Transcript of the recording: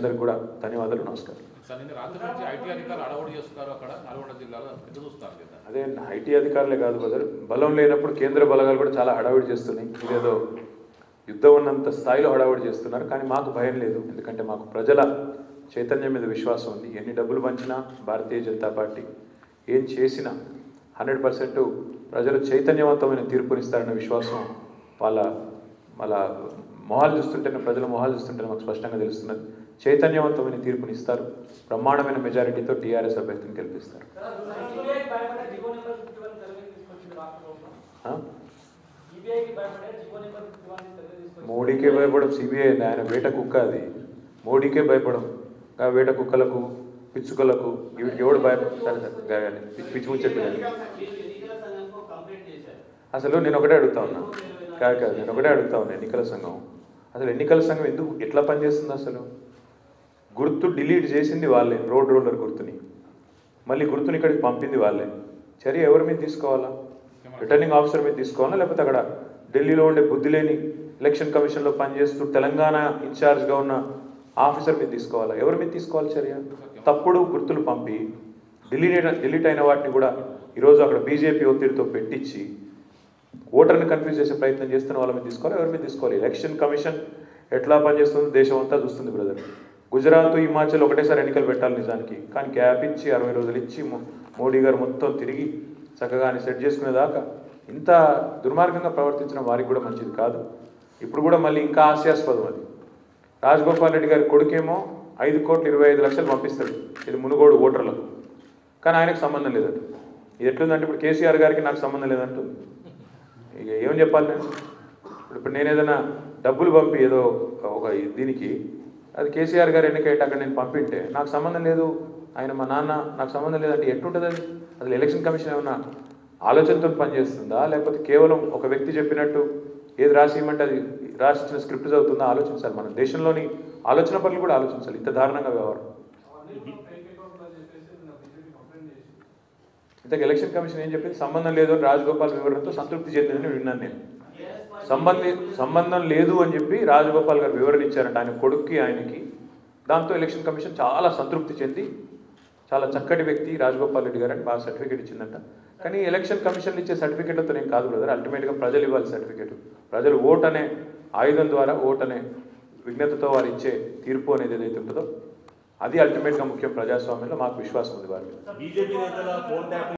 అందరికి కూడా ధన్యవాదాలు నమస్కారం సార్ నిన్న రాత్రి నుంచి ఐటీ అధికారులు అడవుడు చేస్తున్నారు అక్కడ నల్గొండ జిల్లాలో ఎదురు చూస్తారు కదా అదే ఐటీ అధికారులే కాదు బదర్ బలం లేనప్పుడు కేంద్ర బలగాలు కూడా చాలా హడావిడి చేస్తున్నాయి ఇదేదో యుద్ధం ఉన్నంత స్థాయిలో హడావిడి చేస్తున్నారు కానీ మాకు భయం లేదు ఎందుకంటే మాకు ప్రజల చైతన్యం మీద విశ్వాసం ఉంది ఎన్ని డబ్బులు పంచినా భారతీయ జనతా పార్టీ ఏం చేసినా హండ్రెడ్ పర్సెంట్ ప్రజలు చైతన్యవంతమైన తీర్పునిస్తారన్న విశ్వాసం వాళ్ళ వాళ్ళ మొహాలు చూస్తుంటేనే ప్రజల మొహాలు చూస్తుంటేనే మాకు స్పష్టంగా తెలుస్తున్నది చైతన్యవంతమైన తీర్పునిస్తారు బ్రహ్మాండమైన మెజారిటీతో టీఆర్ఎస్ అభ్యర్థిని గెలిపిస్తారు సిబిఐకి భయపడే జీవో నెంబర్ ఫిఫ్టీ వన్ తెరవేసి తీసుకొచ్చింది రాష్ట్ర ప్రభుత్వం ఆ? సిబిఐకి భయపడే జీవో నెంబర్ ఫిఫ్టీ వన్ తెరవేసి తీసుకొచ్చింది మోడీకే భయపడం సిబిఐ ఆయన వేట కుక్క అది మోడీకే భయపడం ఆ వేట కుక్కలకు పిచ్చుకలకు వీటికి ఎవడు భయపడ సరే సరే గాయని. పిచ్చి పిచ్చి ముచ్చట్లు కానీ. ఎన్నికల సంఘంకు కంప్లైంట్ చేశారు అసలు నేను ఒకటే అడుగుతా ఉన్నా కాదు కాదు నేను ఒకటే అడుగుతా ఉన్నా ఎన్నికల సంఘం అసలు ఎన్నికల సంఘం ఎందుకు ఎట్లా పనిచేస్తుంది అసలు గుర్తు డిలీట్ చేసింది వాళ్ళే రోడ్ రోలర్ గుర్తుని మళ్ళీ గుర్తుని ఇక్కడికి పంపింది వాళ్ళే చర్య ఎవరి మీద తీసుకోవాలా రిటర్నింగ్ ఆఫీసర్ మీద తీసుకోవాలా లేకపోతే అక్కడ ఢిల్లీలో ఉండే బుద్ధి లేని ఎలక్షన్ కమిషన్లో పనిచేస్తూ తెలంగాణ ఇన్ఛార్జ్గా ఉన్న ఆఫీసర్ మీద తీసుకోవాలా ఎవరి మీద తీసుకోవాలి చర్య తప్పుడు గుర్తులు పంపి డిలీట్ డిలీట్ అయిన వాటిని కూడా ఈరోజు అక్కడ బీజేపీ ఒత్తిడితో పెట్టించి ఓటర్ని కన్ఫ్యూజ్ చేసే ప్రయత్నం చేస్తున్న వాళ్ళ మీద తీసుకోవాలి ఎవరి మీద తీసుకోవాలి ఎలక్షన్ కమిషన్ ఎట్లా పనిచేస్తుందో దేశం అంతా చూస్తుంది బ్రదర్ గుజరాత్ హిమాచల్ ఒకటేసారి ఎన్నికలు పెట్టాలి నిజానికి కానీ గ్యాప్ ఇచ్చి అరవై రోజులు ఇచ్చి మో- మోడీ గారు మొత్తం తిరిగి చక్కగా ఆయన సెట్ చేసుకునేదాకా ఇంత దుర్మార్గంగా ప్రవర్తించడం వారికి కూడా మంచిది కాదు ఇప్పుడు కూడా మళ్ళీ ఇంకా హాస్యాస్పదం అది రాజగోపాల్ రెడ్డి గారి కొడుకేమో ఐదు కోట్ల ఇరవై ఐదు లక్షలు పంపిస్తాడు ఇది మునుగోడు ఓటర్లకు కానీ ఆయనకు సంబంధం లేదట ఇది ఎట్లుందంటే ఇప్పుడు కేసీఆర్ గారికి నాకు సంబంధం లేదంటుంది ఇక ఏం చెప్పాలి నేను ఇప్పుడు ఇప్పుడు నేను ఏదైనా డబ్బులు పంపి ఏదో ఒక దీనికి అది కేసీఆర్ గారు ఎన్నికైతే అక్కడ నేను పంపింటే నాకు సంబంధం లేదు ఆయన మా నాన్న నాకు సంబంధం లేదంటే ఎట్టుంటుంది అది అసలు ఎలక్షన్ కమిషన్ ఏమన్నా ఆలోచనతో పనిచేస్తుందా లేకపోతే కేవలం ఒక వ్యక్తి చెప్పినట్టు ఏది రాసి ఇవ్వమంటే అది రాసిచ్చిన స్క్రిప్ట్ చదువుతుందా ఆలోచించాలి మన దేశంలోని ఆలోచన పనులు కూడా ఆలోచించాలి ఇంత దారుణంగా వ్యవహారం ఇంతకు ఎలక్షన్ కమిషన్ ఏం చెప్పింది సంబంధం లేదు అని రాజగోపాల్ వివరణతో సంతృప్తి చెందిందని విన్నాను నేను సంబంధి సంబంధం లేదు అని చెప్పి రాజగోపాల్ గారు వివరణ ఇచ్చారంట ఆయన కొడుక్కి ఆయనకి దాంతో ఎలక్షన్ కమిషన్ చాలా సంతృప్తి చెంది చాలా చక్కటి వ్యక్తి రాజగోపాల్ రెడ్డి గారు అని బాగా సర్టిఫికేట్ ఇచ్చిందంట కానీ ఎలక్షన్ కమిషన్ ఇచ్చే సర్టిఫికేట్లతో నేను కాదు బ్రదర్ అల్టిమేట్గా ప్రజలు ఇవ్వాలి సర్టిఫికేట్ ప్రజలు ఓట్ అనే ఆయుధం ద్వారా ఓట్ అనే విజ్ఞతతో వారు ఇచ్చే తీర్పు అనేది ఏదైతే ఉంటుందో అది అల్టిమేట్గా ముఖ్యం ప్రజాస్వామ్యంలో మాకు విశ్వాసం ఉంది వారి మీద బీజేపీ నేతల ఫోన్ ట్యాపింగ్